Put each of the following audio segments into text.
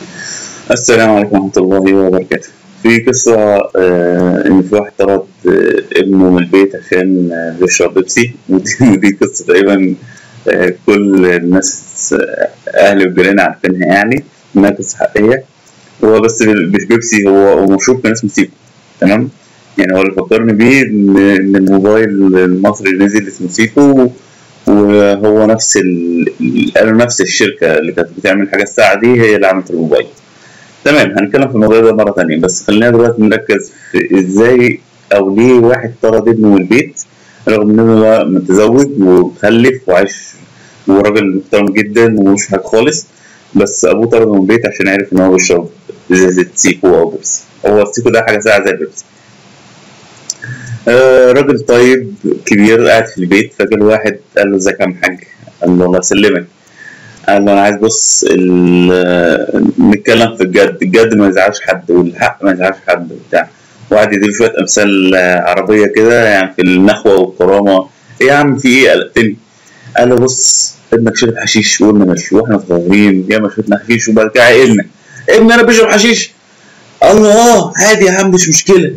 السلام عليكم ورحمة الله وبركاته في قصة آه إن في واحد طرد آه ابنه من البيت عشان آه بيشرب بيبسي ودي, ودي قصة تقريبا آه كل الناس آه أهلي وجيراني عارفينها يعني إنها قصة حقيقية هو بس مش بيبسي هو هو مشروب كان اسمه سيكو تمام يعني هو اللي فكرني بيه إن إن الموبايل المصري نزل اسمه سيكو وهو نفس ال... قالوا نفس الشركة اللي كانت بتعمل حاجة الساعة دي هي اللي عملت الموبايل تمام هنتكلم في الموضوع ده مرة تانية بس خلينا دلوقتي نركز في ازاي او ليه واحد طرد ابنه من البيت رغم ان هو متزوج ومخلف وعايش وراجل محترم جدا ومش حاجة خالص بس ابوه طرده من البيت عشان عرف ان هو بيشرب ازازة سيكو او بيبسي هو السيكو ده حاجة ساعة زي البيبسي آه راجل طيب كبير قاعد في البيت فجأة واحد قال له ازيك يا عم حاج قال له الله يسلمك قال له انا عايز بص نتكلم في الجد الجد ما يزعلش حد والحق ما يزعلش حد وبتاع وقعد يديله شويه امثال عربيه كده يعني في النخوه والكرامه ايه يا عم في ايه قلقتني قال له بص ابنك شرب حشيش وقلنا ماشي واحنا صغيرين يا ما شربنا حشيش وبعد كده عقلنا ابني انا بشرب حشيش قال له اه عادي يا عم مش مشكله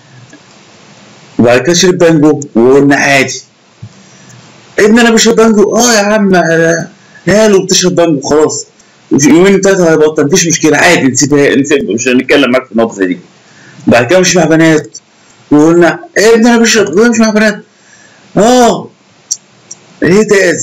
وبعد كده شرب بانجو وقلنا عادي ابني انا بشرب بانجو اه يا عم ماله بتشرب بانجو خلاص يومين ثلاثة هيبطل مفيش مشكلة عادي نسيبها نسيب مش هنتكلم معاك في النقطة زي دي بعد كده مش مع بنات وقلنا ايه ابني انا بشرب مش مع بنات اه ايه ده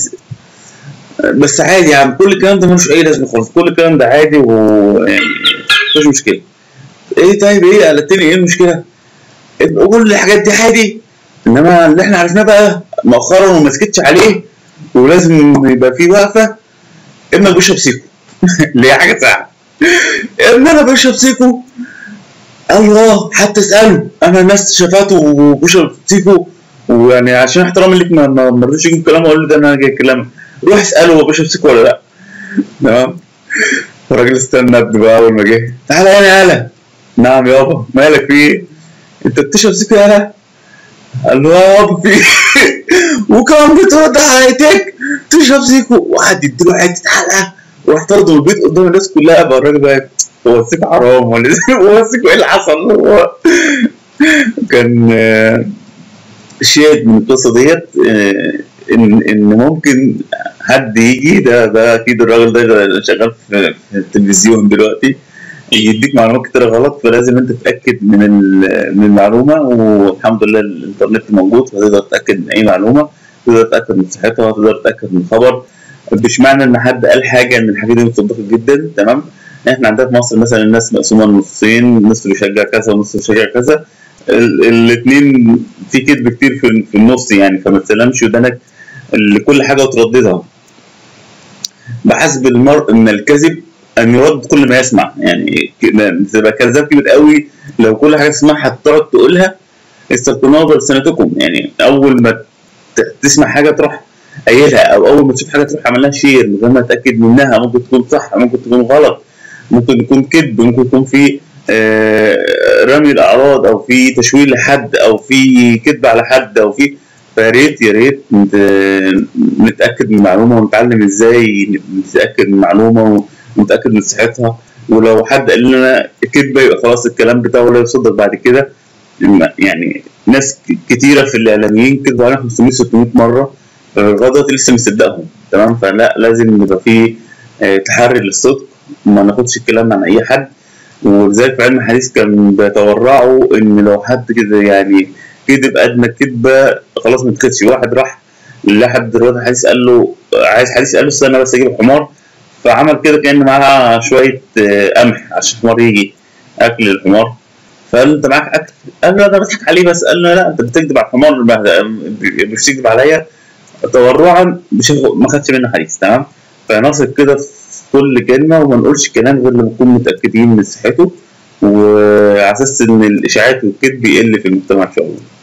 بس عادي يا عم كل الكلام ده ملوش اي لازمة خالص كل الكلام ده عادي ويعني مفيش مشكلة ايه طيب ايه قلتني ايه المشكلة؟ كل الحاجات دي عادي انما اللي احنا عرفناه بقى مؤخرا وما سكتش عليه ولازم يبقى في وقفه ابنك بيشرب سيكو اللي هي حاجه ساعه ابن انا بشرب سيكو قال اه حتى اساله انا الناس شافته وبشرب سيكو ويعني عشان احترامي ليك ما ما رضيتش اجيب كلام واقول له ده انا جاي كلام روح اساله هو بيشرب سيكو ولا لا تمام الراجل استنى ابني بقى اول ما جه تعالى هنا يالا نعم يابا مالك في ايه؟ انت بتشرب سيكو يالا؟ قال له يابا في وكمان بترد حياتك تشرب سيكو وقعد يديله حته حلقه وراح طرده من البيت قدام الناس كلها بقى الراجل بقى هو السيكو حرام ولا هو السيكو ايه اللي حصل هو كان شاهد من القصه ديت ان ان ممكن حد يجي ده ده اكيد الراجل ده شغال في التلفزيون دلوقتي يديك معلومات كتير غلط فلازم انت تتاكد من من المعلومه والحمد لله الانترنت موجود فتقدر تتاكد من اي معلومه تقدر تتاكد من صحتها تقدر تتاكد من خبر مش معنى ان حد قال حاجه ان الحاجه دي مصدقه جدا تمام احنا عندنا في مصر مثلا الناس مقسومه لنصين نص بيشجع كذا ونص بيشجع كذا الاثنين في كذب كتير في, في النص يعني فما تسلمش ودانك لكل حاجه وترددها بحسب المرء من الكذب ان يرد كل ما يسمع يعني تبقى كذاب كبير قوي لو كل حاجه تسمعها تقعد تقولها استلقنوها بلسنتكم يعني اول ما تسمع حاجه تروح قايلها او اول ما تشوف حاجه تروح عمل لها شير من غير ما تتاكد منها ممكن تكون صح ممكن تكون غلط ممكن يكون كذب ممكن يكون في رمي الاعراض او في تشويه لحد او في كذب على حد او في فيا ريت يا ريت نتاكد من المعلومه ونتعلم ازاي نتاكد من المعلومه متاكد من صحتها ولو حد قال لنا كذبه يبقى خلاص الكلام بتاعه لا يصدق بعد كده يعني ناس كتيره في الاعلاميين كذبوا علينا 500 600 مره لغايه دلوقتي لسه مصدقهم تمام فلا لازم يبقى في تحري للصدق ما ناخدش الكلام عن اي حد ولذلك في علم الحديث كان بيتورعوا ان لو حد كده يعني كذب ادنى كذبه خلاص ما تاخدش واحد راح لحد دلوقتي الحديث قال له عايز حديث قال له استنى بس اجيب حمار فعمل كده كان معاها شويه قمح عشان الحمار يجي اكل الحمار فقال له انت معاك اكل؟ قال له انا بضحك عليه بس قال له لا انت بتكذب على الحمار مش تكذب عليا تورعا مش ما خدش منه حديث تمام فنثق كده في كل كلمه وما نقولش كلام غير لما نكون متاكدين من صحته وعلى اساس ان الاشاعات والكذب يقل في المجتمع ان شاء الله